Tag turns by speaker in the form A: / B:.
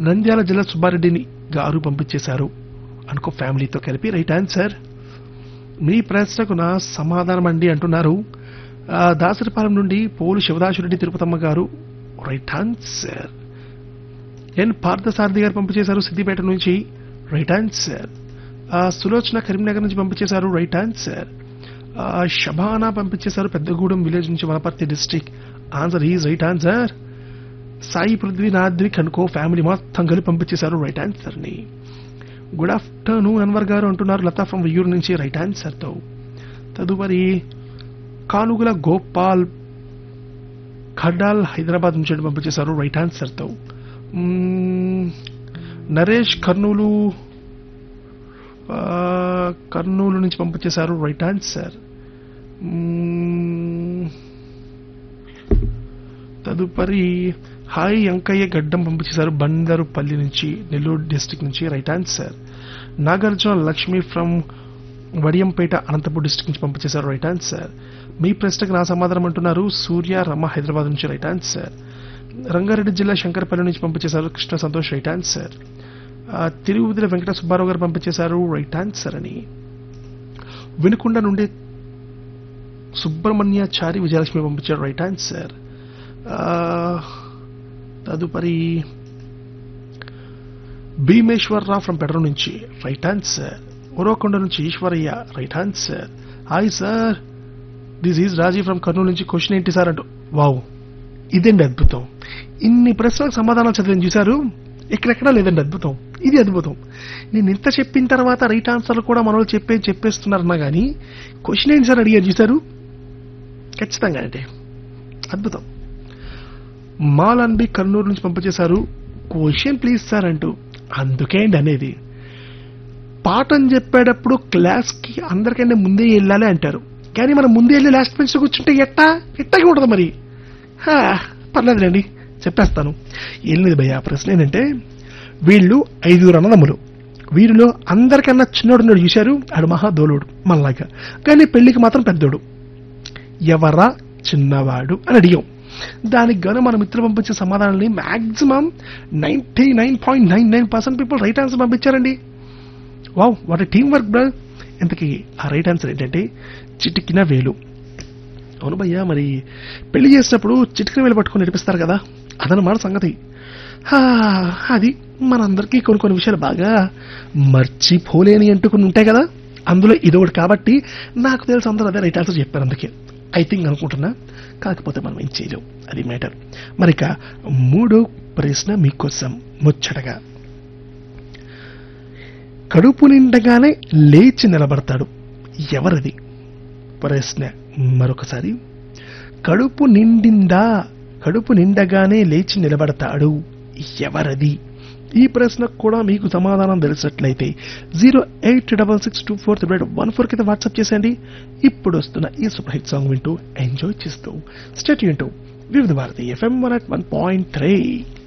A: నంద్యాల జిల్లా సుబ్బారెడ్డిని గారు పంపించేశారు అనుకో ఫ్యామిలీతో కలిపి రైట్ ఆన్సర్ మీ ప్రశ్నకు నా సమాధానం అండి అంటున్నారు ఆ, దాసరిపాలెం నుండి పోలు శివదాసురెడ్డి తిరుపతమ్మ గారు రైట్ ఆన్సర్ ఎన్ పార్థసారథి గారు పంపించేశారు సిద్దిపేట నుంచి రైట్ ఆన్సర్ ఆ, సులోచన కరీంనగర్ నుంచి పంపించేశారు రైట్ ఆన్సర్ ఆ, షబానా పంపించేశారు పెద్దగూడెం విలేజ్ నుంచి Wanaparthy district answer is right answer Sai పృథ్వీనాథ్ని కనుకో ఫ్యామిలీ మొత్తం కలిపి పంపించేశారు రైట్ ఆన్సర్ ని గుడ్ ఆఫ్టర్నూన్ అన్వర్ గారు అంటున్నారు లతా ఫ్రమ్ వియూర్ నుంచి రైట్ ఆన్సర్ తో తదుపరి కానుగుల గోపాల్ ఖడ్డాల్ హైదరాబాద్ నుంచి పంపించేశారు రైట్ ఆన్సర్ తో మ్మ్, నరేష్ కర్నూలు ఆ, కర్నూలు నుంచి పంపించేశారు రైట్ ఆన్సర్ మ్మ్, తదుపరి హాయ్ అంకయ్య గడ్డం పంపించేశారు బందరుపల్లి నుంచి నెల్లూరు డిస్టిక్ నుంచి right answer Nagarjuna Lakshmi from Vadiyampeta Anantapur district నుంచి పంపించేశారు రైట్ ఆన్సర్ మీ ప్రశ్నకు నా సమాధానం అంటున్నారు సూర్య రమ హైదరాబాద్ నుంచి రైట్ ఆన్సర్ రంగారెడ్డి జిల్లా శంకరపల్లి నుంచి పంపించేశారు కృష్ణ సంతోష్ రైట్ ఆన్సర్ ఆ, తిరుగుదిల వెంకట సుబ్బారావు గారు పంపించేశారు రైట్ ఆన్సర్ అని వినుకొండ నుండి సుబ్రహ్మణ్యాచారి విజయలక్ష్మి పంపించారు రైట్ ఆన్సర్ ఆ, తదుపరి భీమేశ్వరరావు ఫ్రమ్ పెడర నుంచి రైట్ ఆన్సర్ ఉరవకొండ నుంచి Eshwarayya right answer hi sir this is Raji from Kurnool నుంచి క్వశ్చన్ ఏంటి సార్ అంటూ వావ్ ఇదండి అద్భుతం ఇన్ని ప్రశ్నలకు సమాధానాలు చదివాను చూశారు ఎక్కడెక్కడా లేదండి అద్భుతం ఇది అద్భుతం నేను ఇంత చెప్పిన తర్వాత రైట్ ఆన్సర్లు కూడా మన వాళ్ళు చెప్పే చెప్పేస్తున్నారన్నా కానీ క్వశ్చన్ ఏంటి సార్ అడిగారు చూశారు ఖచ్చితంగా అంటే అద్భుతం మాలన్బి కర్నూలు నుంచి పంపించేశారు క్వశ్చన్ ప్లీజ్ సార్ అంటూ అందుకే అండి అనేది పాఠం చెప్పేటప్పుడు క్లాస్కి అందరికంటే ముందే వెళ్ళాలి అంటారు కానీ మనం ముందే వెళ్ళి లాస్ట్ బెంచ్ కూర్చుంటే ఎట్టా ఎట్టగా ఉంటుంది మరి హా, పర్లేదులేండి చెప్పేస్తాను వెళ్ళినది భయ్య ప్రశ్న ఏంటంటే వీళ్ళు ఐదుగురు అన్నదమ్ములు వీరిలో అందరికన్నా చిన్నోడున్నాడు చూశారు ఆడు మహాదోలుడు మనలాగా కానీ పెళ్లికి మాత్రం పెద్దోడు ఎవరా చిన్నవాడు అని అడిగాం దానికి గాను మన మిత్రులు పంపించే సమాధానాన్ని maximum ninety nine point nine nine percent people right answer పంపించారండి wow what team work brother ఇంతకీ ఆ రైట్ ఆన్సర్ ఏంటంటే చిటికిన వేలు అవును భయ్యా మరి పెళ్లి చేసినప్పుడు చిటికిన వేలు పట్టుకొని నడిపిస్తారు కదా అదనమాట సంగతి హా, అది మనందరికీ కొన్ని కొన్ని విషయాలు బాగా మర్చిపోలేని అంటూ కొన్ని ఉంటాయి కదా అందులో ఇది ఒకటి కాబట్టి నాకు తెలుసు అందరూ అదే రైట్ ఆన్సర్ చెప్పారు అందుకే ఐ థింక్ అనుకుంటున్నా కాకపోతే మనం ఏం చేయలేం అది మ్యాటర్ మరి ఇక మూడో ప్రశ్న మీకోసం ముచ్చటగా కడుపు నిండగానే లేచి నిలబడతాడు ఎవరది ప్రశ్న మరొకసారి కడుపు నిండిందా కడుపు నిండగానే లేచి నిలబడతాడు ఎవరది ఈ ప్రశ్నకు కూడా మీకు సమాధానం తెలిసినట్లయితే zero eight double six two four three one four కింద వాట్సాప్ చేసేయండి ఇప్పుడు వస్తున్న ఈ సూపర్ హిట్ సాంగ్ వింటూ ఎంజాయ్ చేస్తూ స్టేట్ వింటూ Vividh Bharati FM one at one point three